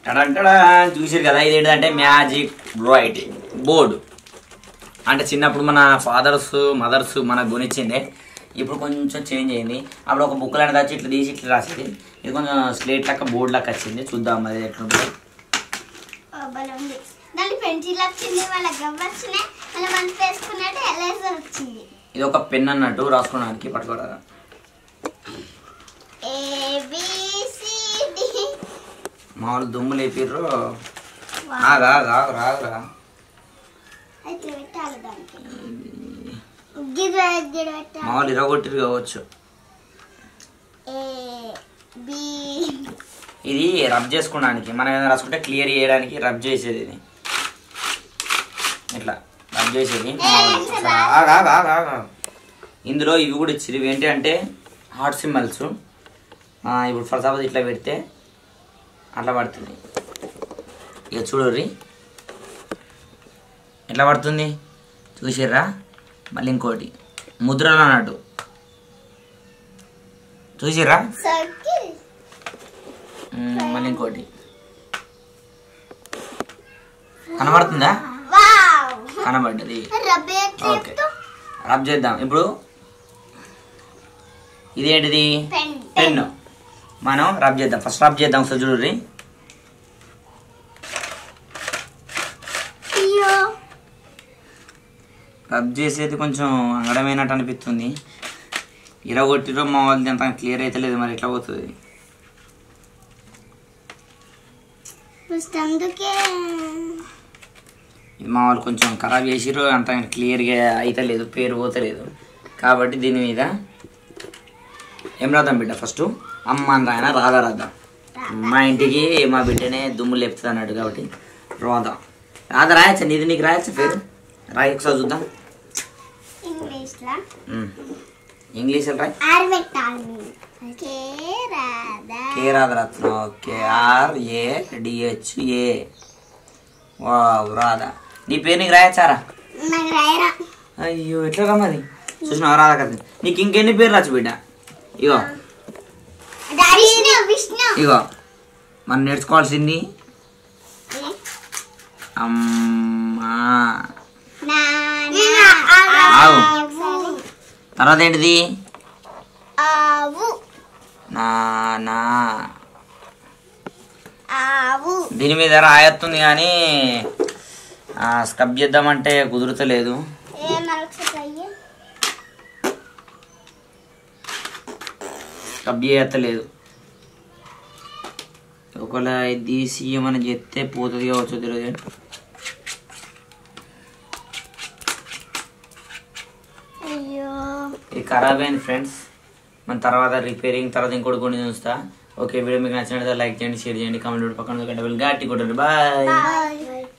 టడంటడా చూసారు కదా ఇది ఏంటంటే మ్యాజిక్ రైటింగ్ బోర్డు అంటే చిన్నప్పుడు మన ఫాదర్స్ మదర్స్ మనకు కొనిచ్చిండే ఇప్పుడు కొంచెం చేంజ్ అయింది అప్పుడు ఒక బుక్ లాంటిది వచ్చి ఇట్లా తీసి ఇట్లా రాసేది ఇది కొంచెం స్లేట్ లెక్క బోర్డు లెక్క వచ్చింది చూద్దాం అది ఎట్లుంటుందో భలే ఉంది దానికి పెన్సిల్ వచ్చింది వాళ్ళ గవ్వ వచ్చినాయి మళ్ళీ మనసు వేసుకున్నట్టు ఎలేజర్ వచ్చింది ఇది ఒక పెన్ అన్నట్టు రాసుకోవడానికి పట్టుకోవడం ఏబిసిడి మామూలు దుమ్ము లేపిర్రు ఆగా ఆగా రాగురా అయితే పెట్టాలి దానికి గిద గిడ పెట్టాలి మామూలు ఇరగొట్టిరు కావచ్చు ఏ బి ఇది రబ్ చేసుకోవడానికి మనం ఏదైనా రాసుకుంటే క్లియర్ చేయడానికి రబ్ చేసేది ఇది ఇట్లా రబ్ చేసేది మామూలు. ఆగు, ఆగు, ఆగు, ఆగు. ఇందులో ఇవి కూడా ఇచ్చింది ఇవి ఏంటి అంటే హార్ట్ సింబల్స్ ఇప్పుడు ఫర్ సపోజ్ ఇట్లా పెడితే అట్లా పడుతుంది ఇక చూడర్రి ఎట్లా పడుతుంది చూసిర్రా మళ్ళీ ఇంకోటి ముద్రలు అన్నట్టు చూసిర్రా సర్కిల్ మ్మ్, మళ్ళీ ఇంకోటి కనబడుతుందా వావ్ కనబడ్డది రబ్బే ఓకే రబ్ చేద్దాం ఇప్పుడు ఇదేంటిది పెన్ పెన్ను మనం రబ్ చేద్దాం ఫస్ట్ రబ్ చేద్దాం ఒకసారి చూడండి అయ్యో రబ్ చేసేది కొంచెం అంగడమైనట్టు అనిపిస్తుంది ఇరగొట్టిరో మా వాళ్ళది అంత క్లియర్ అయితే లేదు మరి ఎట్లా పోతుంది ఫస్ట్ అందుకే ఇది మా వాళ్ళు కొంచెం ఖరాబ్ చేసిర్రు అంత క్లియర్గా అయితే లేదు పేరు పోతలేదు కాబట్టి దీని మీద ఏం రాద్దాం బిడ్డ ఫస్ట్ అమ్మ అని రాయన రాధా రాద్దాం మా ఇంటికి మా బిడ్డనే దుమ్ము లేపుతుంది అన్నాడు కాబట్టి రాధా రాధా రాయచ్చా నీది నీకు రాయచ్చా పేరు రాయి ఒకసారి చూద్దాం ఇంగ్లీష్ లా ఉమ్. ఇంగ్లీష్ రాయ్ ఆర్ పెట్టాలి కే రాధా కే రాధా రాత్రం okay R A D H A wow Radha నీ పేరు నీకు రాయచ్చారా నాకు రాయరా అయ్యో ఎట్లా రమ్మది చూసినావా రాధా కదా నీకు ఇంకెన్ని పేర్లు రాచ్చు బిడ్డ ఇగో విష్ణు విష్ణు ఇగో మనం నేర్చుకోవాల్సింది అమ్మా ఆవు. తర్వాత ఏంటిది ఆవు నానా ఆవు దీని మీద రాయత్తుంది కానీ ఆ, స్క్రబ్ చేద్దామంటే కుదురుతలేదు ఏ మరొకసారి అయ్యే స్క్రబ్ చేయత్తలేదు ఒకవేళ ఇది తీసి ఏమైనా చెప్తే పోతుంది కావచ్చు తెలియదు అయ్యో ఇది ఖరాబ్ అయింది ఫ్రెండ్స్ మన తర్వాత రిపేరింగ్ తర్వాత ఇంకోటి కొన్ని చూస్తా ఓకే వీడియో మీకు నచ్చినట్లయితే లైక్ చేయండి షేర్ చేయండి కామెంట్ పక్కన గంట గట్టి కొట్టండి బాయ్ బాయ్